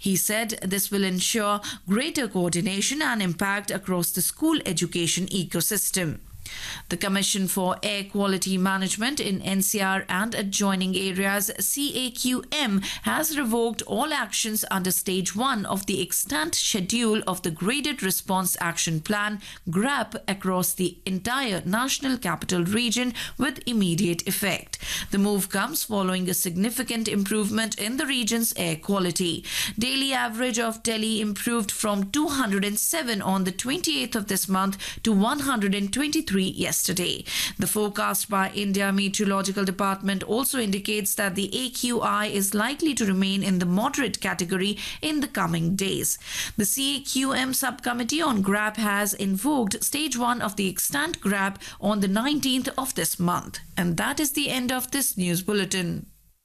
He said this will ensure greater coordination and impact across the school education ecosystem. The Commission for Air Quality Management in NCR and adjoining areas CAQM has revoked all actions under stage 1 of the extant schedule of the Graded Response Action Plan GRAP across the entire National Capital Region with immediate effect. The move comes following a significant improvement in the region's air quality. Daily average of Delhi improved from 207 on the 28th of this month to 123 yesterday. The forecast by India Meteorological Department also indicates that the AQI is likely to remain in the moderate category in the coming days. The CAQM subcommittee on GRAP has invoked stage 1 of the extant GRAP on the 19th of this month. And that is the end of this news bulletin.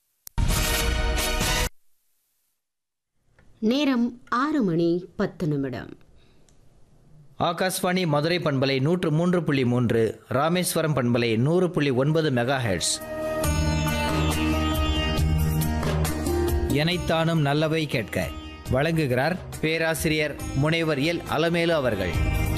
நேரம் ஆறு மணி பத்து நிமிடம் ஆகாஷ்வாணி மதுரை பண்பலை நூற்று மூன்று புள்ளி மூன்று ராமேஸ்வரம் பண்பலை நூறு புள்ளி ஒன்பது மெகா ஹெர்ட்ஸ் எனைத்தானும் நல்லவை கேட்க வழங்குகிறார் பேராசிரியர் முனைவர் எல் அலமேலு அவர்கள்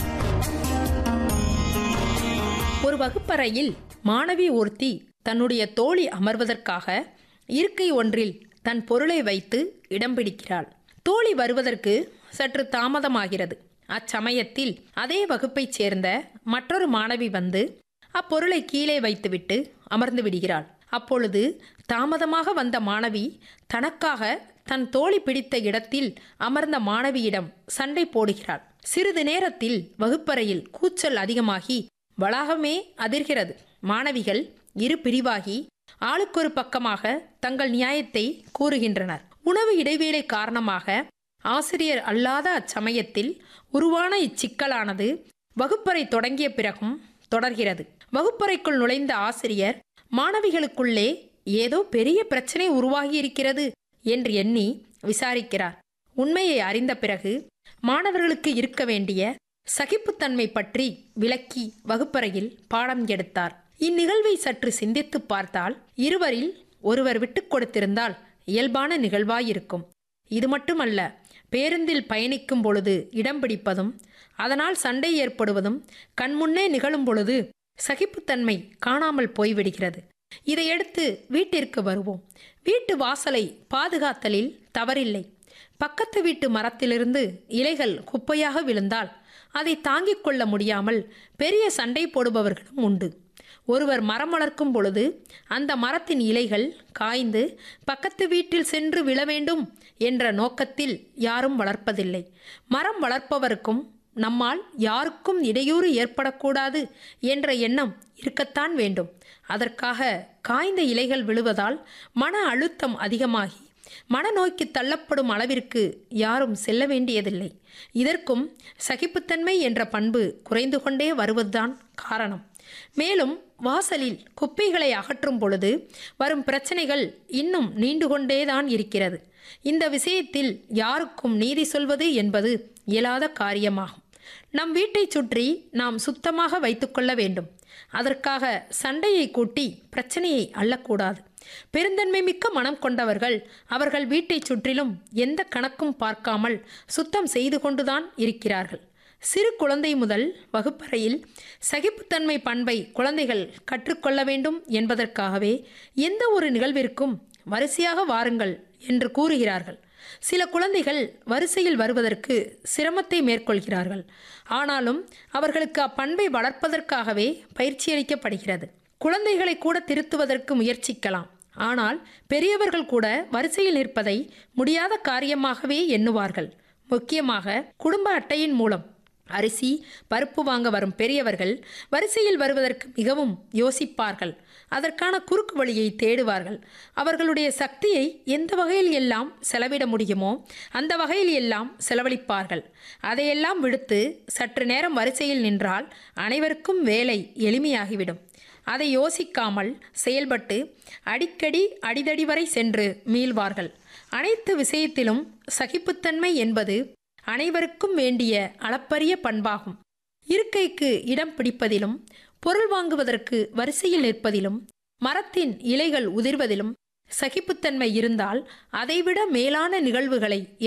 ஒரு வகுப்பறையில் மாணவி ஒருத்தி தன்னுடைய தோழி அமர்வதற்காக இருக்கை ஒன்றில் தன் பொருளை வைத்து இடம் பிடிக்கிறாள் தோழி வருவதற்கு சற்று தாமதமாகிறது அச்சமயத்தில் அதே வகுப்பைச் சேர்ந்த மற்றொரு மாணவி வந்து அப்பொருளை கீழே வைத்துவிட்டு அமர்ந்து விடுகிறாள் அப்பொழுது தாமதமாக வந்த மாணவி தனக்காக தன் தோழி பிடித்த இடத்தில் அமர்ந்த மாணவியிடம் சண்டை போடுகிறாள் சிறிது நேரத்தில் வகுப்பறையில் கூச்சல் அதிகமாகி வளாகமே அதிர்கிறது மாணவிகள் இரு பிரிவாகி ஆளுக்கொரு பக்கமாக தங்கள் நியாயத்தை கூறுகின்றனர் உணவு இடைவேளை காரணமாக ஆசிரியர் அல்லாத அச்சமயத்தில் உருவான இச்சிக்கலானது வகுப்பறை தொடங்கிய பிறகும் தொடர்கிறது வகுப்பறைக்குள் நுழைந்த ஆசிரியர் மாணவிகளுக்குள்ளே ஏதோ பெரிய பிரச்சனை உருவாகி இருக்கிறது என்று எண்ணி விசாரிக்கிறார் உண்மையை அறிந்த பிறகு மாணவர்களுக்கு இருக்க வேண்டிய சகிப்புத்தன்மை பற்றி விளக்கி வகுப்பறையில் பாடம் எடுத்தார் இந்நிகழ்வை சற்று சிந்தித்து பார்த்தால் இருவரில் ஒருவர் விட்டுக் கொடுத்திருந்தால் இயல்பான நிகழ்வாயிருக்கும் இது மட்டுமல்ல பேருந்தில் பயணிக்கும் பொழுது இடம் பிடிப்பதும் அதனால் சண்டை ஏற்படுவதும் கண்முன்னே நிகழும் பொழுது சகிப்புத்தன்மை காணாமல் போய்விடுகிறது இதையடுத்து வீட்டிற்கு வருவோம் வீட்டு வாசலை பாதுகாத்தலில் தவறில்லை பக்கத்து வீட்டு மரத்திலிருந்து இலைகள் குப்பையாக விழுந்தால் அதை தாங்கிக் கொள்ள முடியாமல் பெரிய சண்டை போடுபவர்களும் உண்டு ஒருவர் மரம் வளர்க்கும் பொழுது அந்த மரத்தின் இலைகள் காய்ந்து பக்கத்து வீட்டில் சென்று விழ வேண்டும் என்ற நோக்கத்தில் யாரும் வளர்ப்பதில்லை மரம் வளர்ப்பவருக்கும் நம்மால் யாருக்கும் இடையூறு ஏற்படக்கூடாது என்ற எண்ணம் இருக்கத்தான் வேண்டும் அதற்காக காய்ந்த இலைகள் விழுவதால் மன அழுத்தம் அதிகமாகி மனநோய்க்கு தள்ளப்படும் அளவிற்கு யாரும் செல்ல வேண்டியதில்லை இதற்கும் சகிப்புத்தன்மை என்ற பண்பு குறைந்து கொண்டே வருவதுதான் காரணம் மேலும் வாசலில் குப்பைகளை அகற்றும் பொழுது வரும் பிரச்சனைகள் இன்னும் நீண்டு கொண்டேதான் இருக்கிறது இந்த விஷயத்தில் யாருக்கும் நீதி சொல்வது என்பது இயலாத காரியமாகும் நம் வீட்டை சுற்றி நாம் சுத்தமாக வைத்துக்கொள்ள வேண்டும் அதற்காக சண்டையை கூட்டி பிரச்சனையை அள்ளக்கூடாது பெருந்தன்மை மிக்க மனம் கொண்டவர்கள் அவர்கள் வீட்டைச் சுற்றிலும் எந்த கணக்கும் பார்க்காமல் சுத்தம் செய்து கொண்டுதான் இருக்கிறார்கள் சிறு குழந்தை முதல் வகுப்பறையில் சகிப்புத்தன்மை பண்பை குழந்தைகள் கற்றுக்கொள்ள வேண்டும் என்பதற்காகவே எந்த ஒரு நிகழ்விற்கும் வரிசையாக வாருங்கள் என்று கூறுகிறார்கள் சில குழந்தைகள் வரிசையில் வருவதற்கு சிரமத்தை மேற்கொள்கிறார்கள் ஆனாலும் அவர்களுக்கு அப்பண்பை வளர்ப்பதற்காகவே பயிற்சியளிக்கப்படுகிறது குழந்தைகளை கூட திருத்துவதற்கு முயற்சிக்கலாம் ஆனால் பெரியவர்கள் கூட வரிசையில் நிற்பதை முடியாத காரியமாகவே எண்ணுவார்கள் முக்கியமாக குடும்ப அட்டையின் மூலம் அரிசி பருப்பு வாங்க வரும் பெரியவர்கள் வரிசையில் வருவதற்கு மிகவும் யோசிப்பார்கள் அதற்கான குறுக்கு வழியை தேடுவார்கள் அவர்களுடைய சக்தியை எந்த வகையில் எல்லாம் செலவிட முடியுமோ அந்த வகையில் எல்லாம் செலவழிப்பார்கள் அதையெல்லாம் விடுத்து சற்று நேரம் வரிசையில் நின்றால் அனைவருக்கும் வேலை எளிமையாகிவிடும் அதை யோசிக்காமல் செயல்பட்டு அடிக்கடி அடிதடி வரை சென்று மீள்வார்கள் அனைத்து விஷயத்திலும் சகிப்புத்தன்மை என்பது அனைவருக்கும் வேண்டிய அளப்பரிய பண்பாகும் இருக்கைக்கு இடம் பிடிப்பதிலும் பொருள் வாங்குவதற்கு வரிசையில் நிற்பதிலும் மரத்தின் இலைகள் உதிர்வதிலும் சகிப்புத்தன்மை இருந்தால் அதைவிட மேலான நிகழ்வுகளை